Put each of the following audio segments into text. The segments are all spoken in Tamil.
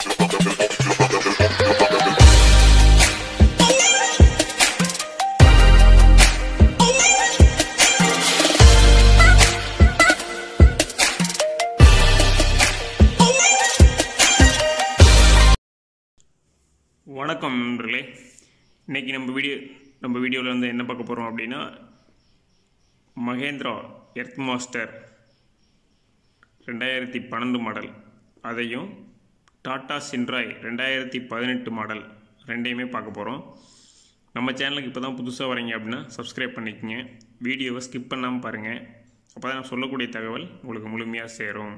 வணக்கம் நண்பர்களே இன்றைக்கி நம்ம வீடியோ நம்ம வீடியோவில் வந்து என்ன பார்க்க போகிறோம் அப்படின்னா மகேந்திரா எர்த் மாஸ்டர் ரெண்டாயிரத்தி பன்னெண்டு மாடல் அதையும் டாடா சின்ராய் ரெண்டாயிரத்தி பதினெட்டு மாடல் ரெண்டையுமே பார்க்க போகிறோம் நம்ம சேனலுக்கு இப்போ தான் புதுசாக வரீங்க அப்படின்னா சப்ஸ்கிரைப் பண்ணிக்கங்க வீடியோவை ஸ்கிப் பண்ணாமல் பாருங்கள் அப்போ தான் நான் சொல்லக்கூடிய தகவல் உங்களுக்கு முழுமையாக சேரும்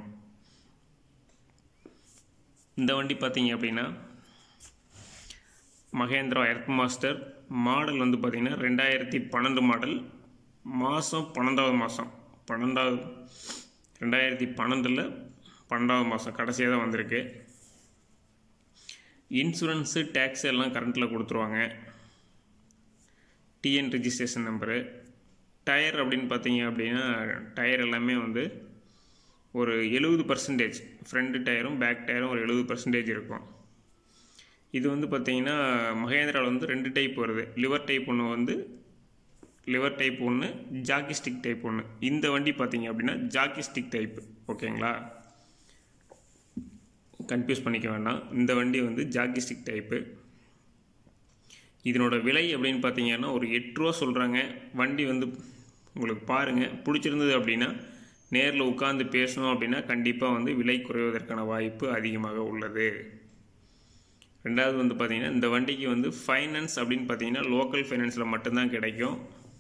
இந்த வண்டி பார்த்தீங்க அப்படின்னா மகேந்திரா எர்த் மாஸ்டர் மாடல் வந்து பார்த்திங்கன்னா ரெண்டாயிரத்தி பன்னெண்டு மாடல் மாதம் பன்னெண்டாவது மாதம் பன்னெண்டாவது ரெண்டாயிரத்தி பன்னெண்டில் பன்னெண்டாவது மாதம் கடைசியாக தான் வந்திருக்கு இன்சூரன்ஸு டேக்ஸ் எல்லாம் கரண்ட்டில் கொடுத்துருவாங்க டிஎன் ரிஜிஸ்ட்ரேஷன் நம்பரு டயர் அப்படின்னு பார்த்தீங்க அப்படின்னா டயர் எல்லாமே வந்து ஒரு எழுபது பர்சன்டேஜ் ஃப்ரண்ட் டயரும் பேக் டயரும் ஒரு எழுபது பர்சன்டேஜ் இருக்கும் இது வந்து பார்த்தீங்கன்னா மகேந்திராவில் வந்து ரெண்டு டைப் வருது லிவர் டைப் ஒன்று வந்து லிவர் டைப் ஒன்று ஜாக்கி ஸ்டிக் டைப் ஒன்று இந்த வண்டி பார்த்தீங்க அப்படின்னா ஜாக்கி ஸ்டிக் டைப் ஓகேங்களா கன்ஃபியூஸ் பண்ணிக்க வேண்டாம் இந்த வண்டி வந்து ஜாக்கி ஸ்டிக் டைப்பு இதனோட விலை அப்படின்னு பார்த்தீங்கன்னா ஒரு எட்டு ரூபா சொல்கிறாங்க வண்டி வந்து உங்களுக்கு பாருங்கள் பிடிச்சிருந்தது அப்படின்னா நேரில் உட்காந்து பேசணும் அப்படின்னா கண்டிப்பாக வந்து விலை குறைவதற்கான வாய்ப்பு அதிகமாக உள்ளது ரெண்டாவது வந்து பார்த்திங்கன்னா இந்த வண்டிக்கு வந்து ஃபைனான்ஸ் அப்படின்னு பார்த்தீங்கன்னா லோக்கல் ஃபைனான்ஸில் மட்டும்தான் கிடைக்கும்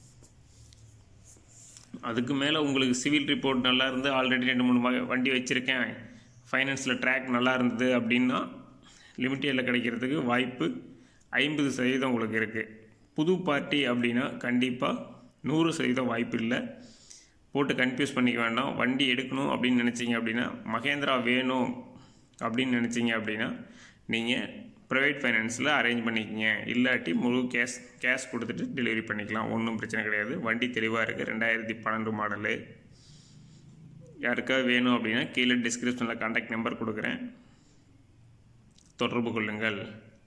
அதுக்கு மேலே உங்களுக்கு சிவில் ரிப்போர்ட் நல்லா இருந்து ஆல்ரெடி ரெண்டு மூணு வ- வண்டி வச்சுருக்கேன் ஃபைனான்ஸில் ட்ராக் நல்லா இருந்தது அப்படின்னா லிமிட்டேடில் கிடைக்கிறதுக்கு வாய்ப்பு ஐம்பது சதவீதம் உங்களுக்கு இருக்குது புது பார்ட்டி அப்படின்னா கண்டிப்பாக நூறு சதவீதம் வாய்ப்பு இல்லை போட்டு கன்ஃபியூஸ் பண்ணிக்க வேண்டாம் வண்டி எடுக்கணும் அப்படின்னு நினச்சிங்க அப்படின்னா மகேந்திரா வேணும் அப்படின்னு நினச்சிங்க அப்படின்னா நீங்கள் ப்ரைவேட் ஃபைனான்ஸில் அரேஞ்ச் பண்ணிக்கங்க இல்லாட்டி முழு கேஷ் கேஷ் கொடுத்துட்டு டெலிவரி பண்ணிக்கலாம் ஒன்றும் பிரச்சனை கிடையாது வண்டி தெளிவாக இருக்குது ரெண்டாயிரத்தி பன்னெண்டு மாடலு யாருக்காவது வேணும் அப்படின்னா கீழே டிஸ்கிரிப்ஷனில் கான்டாக்ட் நம்பர் கொடுக்குறேன் தொடர்பு கொள்ளுங்கள்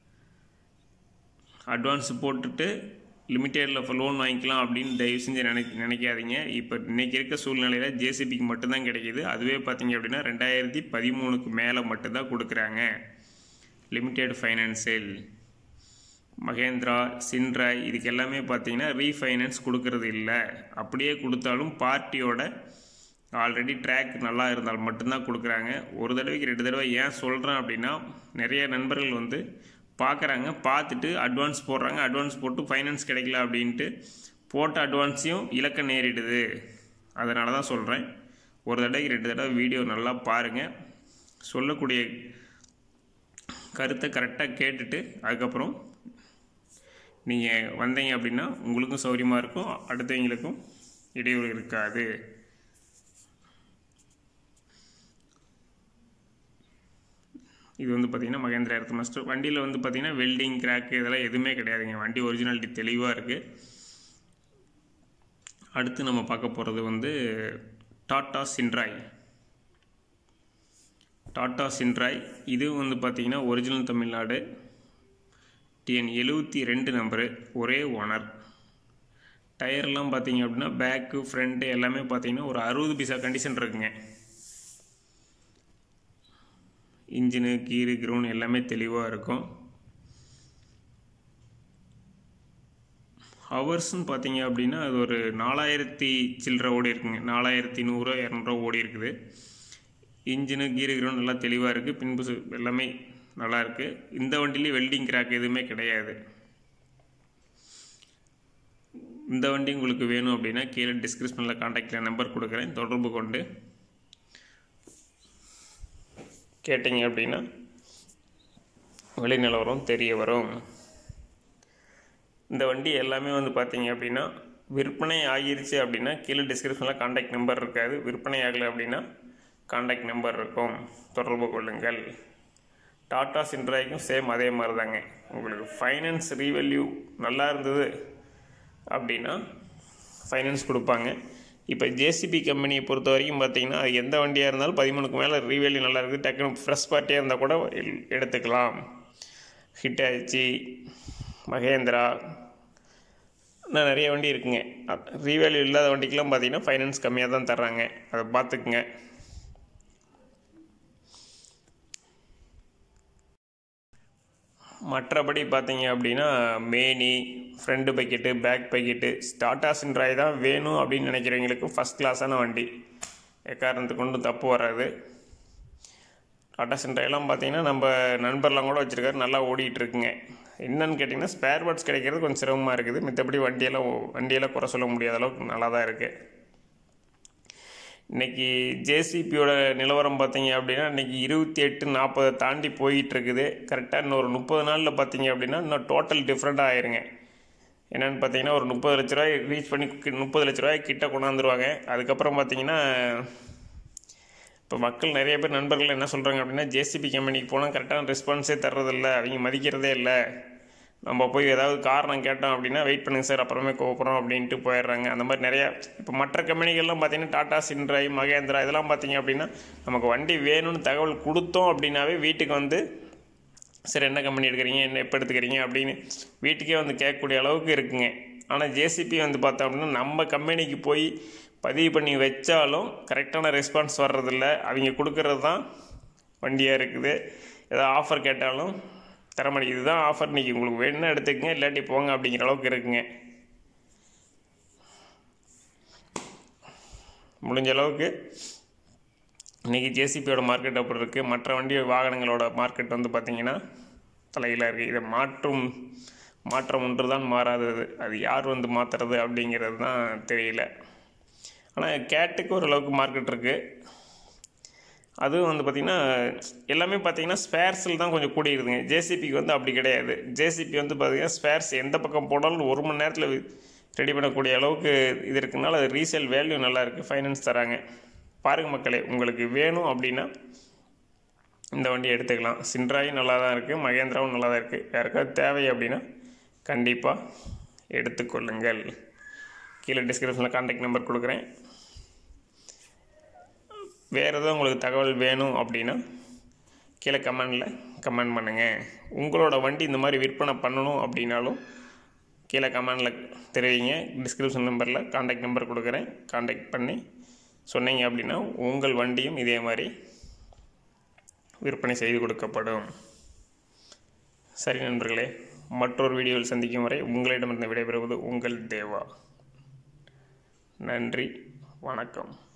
அட்வான்ஸ் போட்டுட்டு லிமிட்டேடில் லோன் வாங்கிக்கலாம் அப்படின்னு தயவு செஞ்சு நினை நினைக்காதீங்க இப்போ இன்றைக்கி இருக்க சூழ்நிலையில் ஜேசிபிக்கு மட்டும்தான் கிடைக்கிது அதுவே பார்த்தீங்க அப்படின்னா ரெண்டாயிரத்தி பதிமூணுக்கு மேலே மட்டும்தான் கொடுக்குறாங்க லிமிடெட் ஃபைனான்ஸில் மகேந்திரா சின்ராய் இதுக்கு எல்லாமே பார்த்தீங்கன்னா ரீஃபைனான்ஸ் கொடுக்கறது இல்லை அப்படியே கொடுத்தாலும் பார்ட்டியோட ஆல்ரெடி ட்ராக் நல்லா இருந்தால் மட்டும்தான் கொடுக்குறாங்க ஒரு தடவைக்கு ரெண்டு தடவை ஏன் சொல்கிறேன் அப்படின்னா நிறைய நண்பர்கள் வந்து பார்க்குறாங்க பார்த்துட்டு அட்வான்ஸ் போடுறாங்க அட்வான்ஸ் போட்டு ஃபைனான்ஸ் கிடைக்கல அப்படின்ட்டு போட்ட அட்வான்ஸையும் இலக்க நேரிடுது அதனால தான் சொல்கிறேன் ஒரு தடவைக்கு ரெண்டு தடவை வீடியோ நல்லா பாருங்கள் சொல்லக்கூடிய கருத்தை கரெக்டாக கேட்டுட்டு அதுக்கப்புறம் நீங்கள் வந்தீங்க அப்படின்னா உங்களுக்கும் சௌகரியமாக இருக்கும் அடுத்தவங்களுக்கும் இடையூறு இருக்காது இது வந்து பார்த்திங்கன்னா மகேந்திரா எர்த் மாஸ்டர் வண்டியில் வந்து பார்த்திங்கன்னா வெல்டிங் கிராக் இதெல்லாம் எதுவுமே கிடையாதுங்க வண்டி ஒரிஜினாலிட்டி தெளிவாக இருக்குது அடுத்து நம்ம பார்க்க போகிறது வந்து டாட்டா சின்ராய் டாட்டா சின்ராய் இது வந்து பார்த்திங்கன்னா ஒரிஜினல் தமிழ்நாடு டிஎன் எழுபத்தி ரெண்டு நம்பரு ஒரே ஓனர் டயர்லாம் பார்த்தீங்க அப்படின்னா பேக்கு ஃப்ரண்ட்டு எல்லாமே பார்த்தீங்கன்னா ஒரு அறுபது பைசா கண்டிஷன் இருக்குங்க இன்ஜினு கீரு கிரவுன் எல்லாமே தெளிவாக இருக்கும் ஹவர்ஸ்னு பார்த்தீங்க அப்படின்னா அது ஒரு நாலாயிரத்தி சில்லற ஓடி இருக்குங்க நாலாயிரத்தி நூறு இரநூறுவா ஓடி இருக்குது இன்ஜினு கீரு கிரவுன் நல்லா தெளிவாக இருக்குது பின்பு சு- எல்லாமே நல்லா இருக்குது இந்த வண்டியிலே வெல்டிங் கிராக் எதுவுமே கிடையாது இந்த வண்டி உங்களுக்கு வேணும் அப்படின்னா கீழே டிஸ்கிரிப்ஷனில் காண்டாக்டில் நம்பர் கொடுக்குறேன் தொடர்பு கொண்டு கேட்டிங்க அப்படின்னா விலை நிலவரம் தெரிய வரும் இந்த வண்டி எல்லாமே வந்து பார்த்தீங்க அப்படின்னா விற்பனை ஆகிருச்சு அப்படின்னா கீழே டிஸ்கிரிப்ஷனில் காண்டாக்ட் நம்பர் இருக்காது விற்பனை ஆகலை அப்படின்னா காண்டாக்ட் நம்பர் இருக்கும் தொடர்பு கொள்ளுங்கள் டாடா சின்ராய்க்கும் சேம் அதே மாதிரி தாங்க உங்களுக்கு ஃபைனான்ஸ் ரீவெல்யூ நல்லா இருந்தது அப்படின்னா ஃபைனான்ஸ் கொடுப்பாங்க இப்போ ஜேசிபி கம்பெனியை பொறுத்த வரைக்கும் பார்த்தீங்கன்னா அது எந்த வண்டியாக இருந்தாலும் பதிமூணுக்கு மேலே ரீவேல்யூ நல்லா இருக்குது டக்குனு ஃப்ரெஷ் பார்ட்டியாக இருந்தால் கூட எல்- எடுத்துக்கலாம் ஹிட்டாச்சி மகேந்திரா இன்னும் நிறைய வண்டி இருக்குங்க ரீவேல்யூ இல்லாத வண்டிக்கெலாம் பார்த்தீங்கன்னா ஃபைனான்ஸ் கம்மியாக தான் தர்றாங்க அதை பார்த்துக்குங்க மற்றபடி பார்த்தீங்க அப்படின்னா மேனி front bucket back bucket Tata சின்ட்ராய் தான் வேணும் அப்படின்னு நினைக்கிறவங்களுக்கு ஃபஸ்ட் கிளாஸான வண்டி எக்காரணத்துக்கு கொண்டும் தப்பு வராது டாடா சின்ட்ராயெல்லாம் பார்த்தீங்கன்னா நம்ம நண்பர்லாம் கூட வச்சுருக்காரு நல்லா ஓடிட்டு இருக்குங்க என்னன்னு கேட்டிங்கன்னா ஸ்பேர் பார்ட்ஸ் கிடைக்கிறது கொஞ்சம் சிரமமாக இருக்குது மித்தபடி வண்டியெல்லாம் ஓ- வண்டியெல்லாம் குறை சொல்ல முடியாத அளவுக்கு நல்லா தான் இருக்குது இன்னைக்கு ஜேசிபியோட நிலவரம் பார்த்தீங்க அப்படின்னா இன்னைக்கு இருபத்தி எட்டு நாற்பதை தாண்டி போயிட்டு இருக்குது கரெக்டாக இன்னும் ஒரு முப்பது நாளில் பார்த்தீங்க அப்படின்னா இன்னும் டோட்டல் டிஃப்ரெண்ட்டாக ஆயிருங்க என்னென்னு பார்த்தீங்கன்னா ஒரு முப்பது லட்ச ரூபாய் ரீச் பண்ணி முப்பது லட்ச ரூபாய் கிட்ட கொண்டாந்துருவாங்க அதுக்கப்புறம் பார்த்தீங்கன்னா இப்போ மக்கள் நிறைய பேர் நண்பர்கள் என்ன சொல்கிறாங்க அப்படின்னா ஜேசிபி கம்பெனிக்கு போனால் கரெக்டான ரெஸ்பான்ஸே தர்றதில்ல அவங்க மதிக்கிறதே இல்லை நம்ம போய் ஏதாவது காரணம் கேட்டோம் அப்படின்னா வெயிட் பண்ணுங்க சார் அப்புறமே கூப்பிட்றோம் அப்படின்ட்டு போயிடுறாங்க அந்த மாதிரி நிறையா இப்போ மற்ற கம்பெனிகள்லாம் பார்த்தீங்கன்னா டாடா சின்ட்ராய் மகேந்திரா இதெல்லாம் பார்த்தீங்க அப்படின்னா நமக்கு வண்டி வேணும்னு தகவல் கொடுத்தோம் அப்படின்னாவே வீட்டுக்கு வந்து சரி என்ன கம்பெனி எடுக்கிறீங்க என்ன எப்போ எடுத்துக்கிறீங்க அப்படின்னு வீட்டுக்கே வந்து கேட்கக்கூடிய அளவுக்கு இருக்குங்க ஆனால் ஜேசிபி வந்து பார்த்தோம் அப்படின்னா நம்ம கம்பெனிக்கு போய் பதிவு பண்ணி வச்சாலும் கரெக்டான ரெஸ்பான்ஸ் வர்றதில்ல அவங்க கொடுக்கறது தான் வண்டியாக இருக்குது ஏதாவது ஆஃபர் கேட்டாலும் தர மாட்டேங்குது இதுதான் ஆஃபர் இன்றைக்கி உங்களுக்கு வேணும்னா எடுத்துக்கங்க இல்லாட்டி போங்க அப்படிங்கிற அளவுக்கு இருக்குங்க முடிஞ்ச அளவுக்கு இன்றைக்கி ஜேசிபியோட மார்க்கெட் அப்படி இருக்குது மற்ற வண்டி வாகனங்களோட மார்க்கெட் வந்து பார்த்திங்கன்னா தலையில் இருக்குது இதை மாற்றும் மாற்றம் ஒன்று தான் மாறாதது அது யார் வந்து மாற்றுறது அப்படிங்கிறது தான் தெரியல ஆனால் கேட்டுக்கு ஓரளவுக்கு மார்க்கெட் இருக்குது அதுவும் வந்து பார்த்திங்கன்னா எல்லாமே பார்த்திங்கன்னா ஸ்பேர்ஸில் தான் கொஞ்சம் கூடியிருதுங்க ஜேசிபிக்கு வந்து அப்படி கிடையாது ஜேசிபி வந்து பார்த்திங்கன்னா ஸ்பேர்ஸ் எந்த பக்கம் போனாலும் ஒரு மணி நேரத்தில் ரெடி பண்ணக்கூடிய அளவுக்கு இது இருக்குனால அது ரீசேல் வேல்யூ நல்லா இருக்குது ஃபைனான்ஸ் தராங்க பாருங்கள் மக்களே உங்களுக்கு வேணும் அப்படின்னா இந்த வண்டியை எடுத்துக்கலாம் சின்ட்ராயும் நல்லா தான் இருக்குது மகேந்திராவும் நல்லா தான் இருக்குது யாருக்காவது தேவை அப்படின்னா கண்டிப்பாக எடுத்துக்கொள்ளுங்கள் கீழே டிஸ்கிரிப்ஷனில் கான்டாக்ட் நம்பர் கொடுக்குறேன் வேறு எதுவும் உங்களுக்கு தகவல் வேணும் அப்படின்னா கீழே கமெண்டில் கமெண்ட் பண்ணுங்கள் உங்களோட வண்டி இந்த மாதிரி விற்பனை பண்ணணும் அப்படின்னாலும் கீழே கமெண்டில் தெரிவிங்க டிஸ்கிரிப்ஷன் நம்பரில் கான்டாக்ட் நம்பர் கொடுக்குறேன் கான்டாக்ட் பண்ணி சொன்னீங்க அப்படின்னா உங்கள் வண்டியும் இதே மாதிரி விற்பனை செய்து கொடுக்கப்படும் சரி நண்பர்களே மற்றொரு வீடியோவில் சந்திக்கும் வரை உங்களிடமிருந்து விடைபெறுவது உங்கள் தேவா நன்றி வணக்கம்